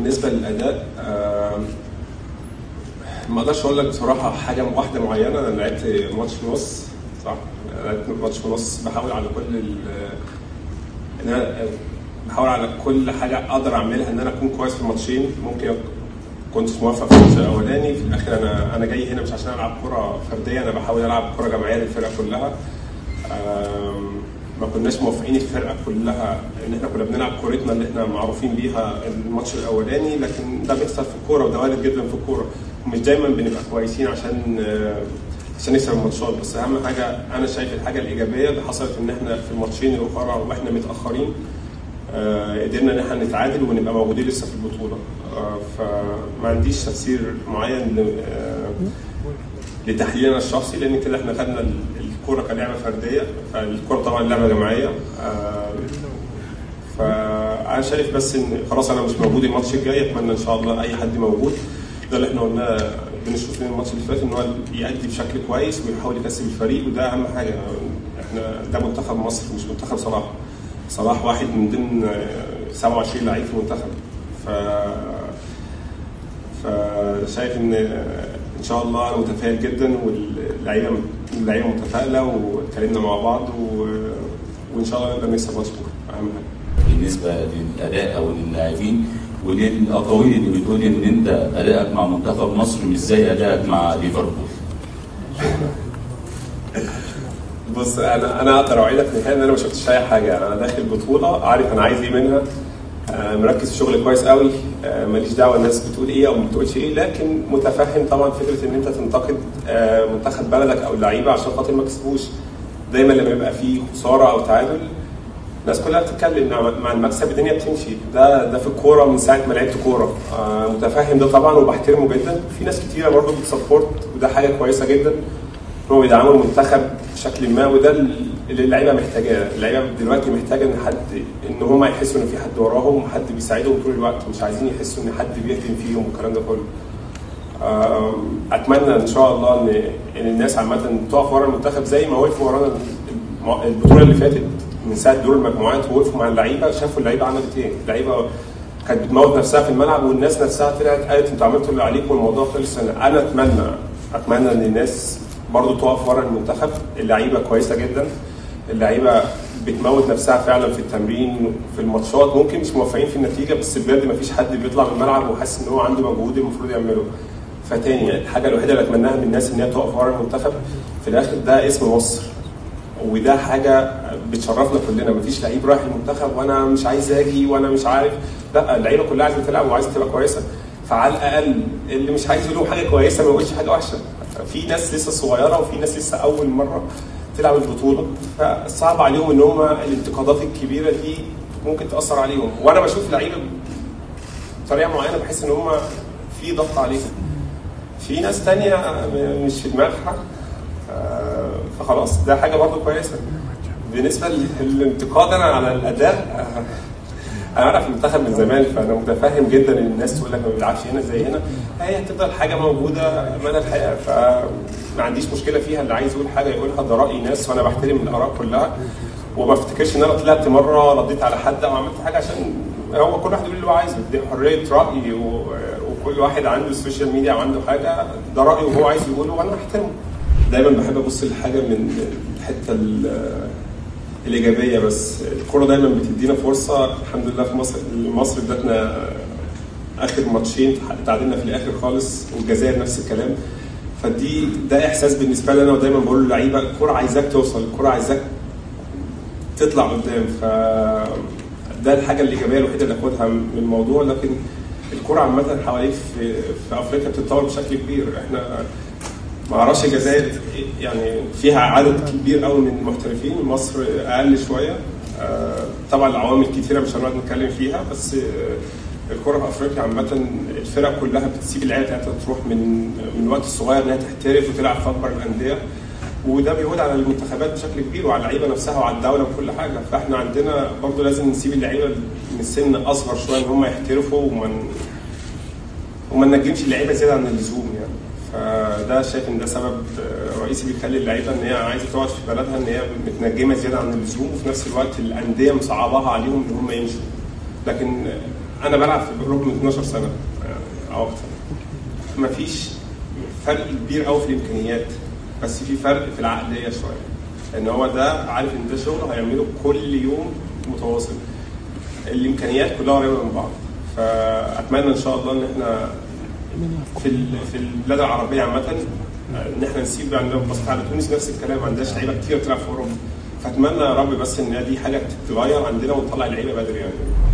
بالنسبه للاداء آه، ما اقدرش اقول لك بصراحه حاجه واحده معينه انا لعبت ماتش ونص صح لعبت ماتش ونص بحاول على كل ال- ان انا بحاول على كل حاجه اقدر اعملها ان انا اكون كويس في الماتشين ممكن كنت موفق في الماتش الاولاني في الاخر انا انا جاي هنا مش عشان العب كره فرديه انا بحاول العب كره جماعيه للفرقه كلها آم، ما كناش موافقين الفرقه كلها ان احنا كنا بنلعب كورتنا اللي احنا معروفين بيها الماتش الاولاني لكن ده بيحصل في الكوره وده وارد جدا في الكوره ومش دايما بنبقى كويسين عشان آه، عشان نكسب الماتشات بس اهم حاجه انا شايف الحاجه الايجابيه اللي حصلت ان احنا في الماتشين الاخرى واحنا متاخرين آه، قدرنا ان احنا نتعادل ونبقى موجودين لسه في البطوله آه، فما عنديش تفسير معين ل- آه، لتحليلنا الشخصي لان كده احنا خدنا ال- الكوره كلعبه فرديه فالكوره طبعا لعبه جماعيه آه، فانا شايف بس ان خلاص انا مش موجود الماتش الجاي اتمنى ان شاء الله اي حد موجود ده اللي احنا قلناه بين الشوطين الماتش اللي فات ان هو يأدي بشكل كويس ويحاول يكسب الفريق وده اهم حاجه احنا ده منتخب مصر مش منتخب صلاح صلاح واحد من ضمن آه، 27 لعيب في المنتخب ف فشايف ان ان شاء الله انا متفائل جدا واللعيبه اللعيبه متفائله واتكلمنا مع بعض و... وان شاء الله نقدر نكسب ماتش بكره اهم حاجه بالنسبه للاداء او للاعبين وللاقاويل اللي بتقول ان انت ادائك مع منتخب مصر مش زي ادائك مع ليفربول بص انا انا اقدر اوعدك نهائيا ان انا ما شفتش اي حاجه انا داخل بطوله عارف انا عايز ايه منها آه، مركز في شغلي كويس قوي آه، ماليش دعوه الناس بتقول ايه او ما بتقولش ايه لكن متفهم طبعا فكره ان انت تنتقد آه، منتخب بلدك او اللعيبه عشان خاطر ما كسبوش دايما لما يبقى في خساره او تعادل الناس كلها بتتكلم مع- مع المكسب الدنيا بتمشي ده ده في الكوره من ساعه ما لعبت كوره آه، متفهم ده طبعا وبحترمه جدا في ناس كتيره برضه بتسبورت وده حاجه كويسه جدا ان هم بيدعموا المنتخب بشكل ما وده اللي اللعيبه محتاجاه، اللعيبه دلوقتي محتاجه ان حد ان هم يحسوا ان في حد وراهم وحد بيساعدهم طول الوقت مش عايزين يحسوا ان حد بيهدم فيهم والكلام ده كله. آم، اتمنى ان شاء الله ان ان الناس عامه تقف ورا المنتخب زي ما وقفوا ورانا الم- البطوله اللي فاتت من ساعه دور المجموعات ووقفوا مع اللعيبه شافوا اللعيبه عملت ايه، اللعيبه كانت بتموت نفسها في الملعب والناس نفسها طلعت قالت انتوا عملتوا اللي عليكم والموضوع خلص انا انا اتمنى اتمنى ان الناس برضو تقف ورا المنتخب اللعيبه كويسه جدا اللعيبه بتموت نفسها فعلا في التمرين في الماتشات ممكن مش موفقين في النتيجه بس بجد ما فيش حد بيطلع من الملعب وحاسس ان هو عنده مجهود المفروض يعمله فتاني الحاجه الوحيده اللي اتمناها من الناس ان هي تقف ورا المنتخب في الاخر ده اسم مصر وده حاجه بتشرفنا كلنا مفيش لعيب رايح المنتخب وانا مش عايز اجي وانا مش عارف لا اللعيبه كلها عايزه تلعب وعايزه تبقى كويسه فعلى الاقل اللي مش عايز يقول حاجه كويسه ما يقولش حاجه وحشه في ناس لسه صغيره وفي ناس لسه اول مره تلعب البطوله فصعب عليهم ان هم الانتقادات الكبيره دي ممكن تاثر عليهم وانا بشوف لعيبه بطريقه معينه بحس ان هم في ضغط عليهم في ناس تانية م- مش في دماغها آه، فخلاص ده حاجه برضه كويسه بالنسبه للانتقاد انا على الاداء آه، انا اعرف المنتخب من زمان فانا متفهم جدا ان الناس تقول لك ما بيلعبش هنا زي هنا هي هتفضل حاجه موجوده مدى الحياه فما عنديش مشكله فيها اللي عايز يقول حاجه يقولها ده راي ناس وانا بحترم الاراء كلها وما افتكرش ان انا طلعت مره رديت على حد او عملت حاجه عشان هو كل واحد يقول اللي هو عايزه دي حريه راي و... وكل واحد عنده السوشيال ميديا او عنده حاجه ده رايه وهو عايز يقوله وانا احترمه دايما بحب ابص للحاجه من الحته ال- الايجابيه بس الكوره دايما بتدينا فرصه الحمد لله في مصر مصر ادتنا اخر ماتشين تعادلنا في الاخر خالص والجزائر نفس الكلام فدي ده احساس بالنسبه لي انا ودايما بقول للعيبه الكوره عايزاك توصل الكوره عايزاك تطلع قدام ف ده الحاجه الايجابيه الوحيده اللي اخدها من الموضوع لكن الكوره عامه حواليك في في افريقيا بتتطور بشكل كبير احنا ما اعرفش الجزائر يعني فيها عدد كبير قوي من المحترفين مصر اقل شويه آه، طبعا العوامل كتيره مش هنقعد نتكلم فيها بس آه، الكره في افريقيا عامه الفرق كلها بتسيب اللعيبه بتاعتها تروح من من وقت صغير انها تحترف وتلعب في اكبر الانديه وده بيعود على المنتخبات بشكل كبير وعلى اللعيبه نفسها وعلى الدوله وكل حاجه فاحنا عندنا برضو لازم نسيب اللعيبه من سن اصغر شويه ان هم يحترفوا وما ن- وما ننجمش اللعيبه زياده عن اللزوم يعني فده شايف ان ده سبب آه، رئيسي بيخلي اللعيبه ان هي عايزه تقعد في بلدها ان هي متنجمه زياده عن اللزوم وفي نفس الوقت الانديه مصعباها عليهم ان هم يمشوا لكن انا بلعب في البروك من 12 سنه يعني او اكتر مفيش فرق كبير قوي في الامكانيات بس في فرق في العقليه شويه ان هو ده عارف ان ده شغل هيعمله كل يوم متواصل الامكانيات كلها قريبه من بعض فاتمنى ان شاء الله ان احنا في ال- في البلاد العربيه عامه ان احنا نسيب عندنا بص على تونس نفس الكلام ما عندهاش لعيبه كتير بتلعب في اوروبا فاتمنى يا رب بس ان دي حاجه تتغير عندنا ونطلع اللعيبه بدري يعني